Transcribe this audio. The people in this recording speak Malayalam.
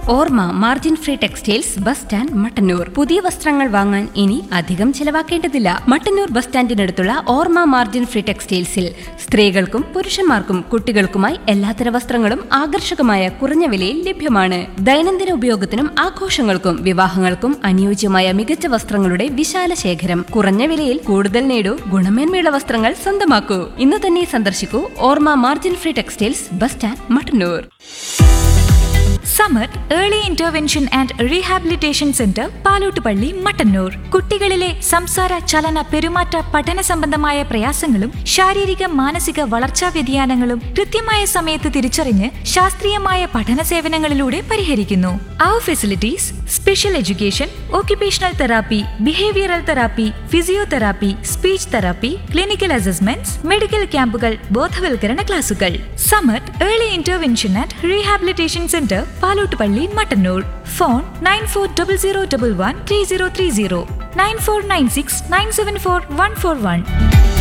ഓർമ്മ margin free textiles bus stand Mattannur പുതിയ വസ്ത്രങ്ങൾ വാങ്ങാൻ ഇനി അധികം ചെലവാക്കേണ്ടതില്ല മട്ടന്നൂർ ബസ് സ്റ്റാൻഡിനടുത്തുള്ള ഓർമ്മ മാർജിൻ ഫ്രീ ടെക്സ്റ്റൈൽസിൽ സ്ത്രീകൾക്കും പുരുഷന്മാർക്കും കുട്ടികൾക്കുമായി എല്ലാത്തര വസ്ത്രങ്ങളും ആകർഷകമായ കുറഞ്ഞ വിലയിൽ ലഭ്യമാണ് ദൈനംദിന ഉപയോഗത്തിനും ആഘോഷങ്ങൾക്കും വിവാഹങ്ങൾക്കും അനുയോജ്യമായ മികച്ച വസ്ത്രങ്ങളുടെ വിശാല ശേഖരം കുറഞ്ഞ വിലയിൽ കൂടുതൽ നേടൂ ഗുണമേന്മയുള്ള വസ്ത്രങ്ങൾ സ്വന്തമാക്കൂ ഇന്ന് തന്നെ സന്ദർശിക്കൂ Orma margin free textiles bus stand Mattannur Samar early intervention and rehabilitation centre Palottupalli Mattannur കുട്ടികളിലെ സംസാര ചലന പെരുമാറ്റ പഠന സംബന്ധമായ പ്രയാസങ്ങളും ശാരീരിക മാനസിക വളർച്ചാ വ്യതിയാനങ്ങളും കൃത്യമായ സമയത്ത് തിരിച്ചറിഞ്ഞ് ശാസ്ത്രീയമായ പഠന സേവനങ്ങളിലൂടെ പരിഹരിക്കുന്നു our facilities special education occupational therapy behavioural therapy physiotherapy speech therapy clinical assessments medical ക്യാമ്പുകൾ ബോധവൽക്കരണ ക്ലാസുകൾ Samar early intervention and rehabilitation centre Palottupalli Mattannur phone nine four double zero double one three zero three zero nine four nine six nine seven four one four one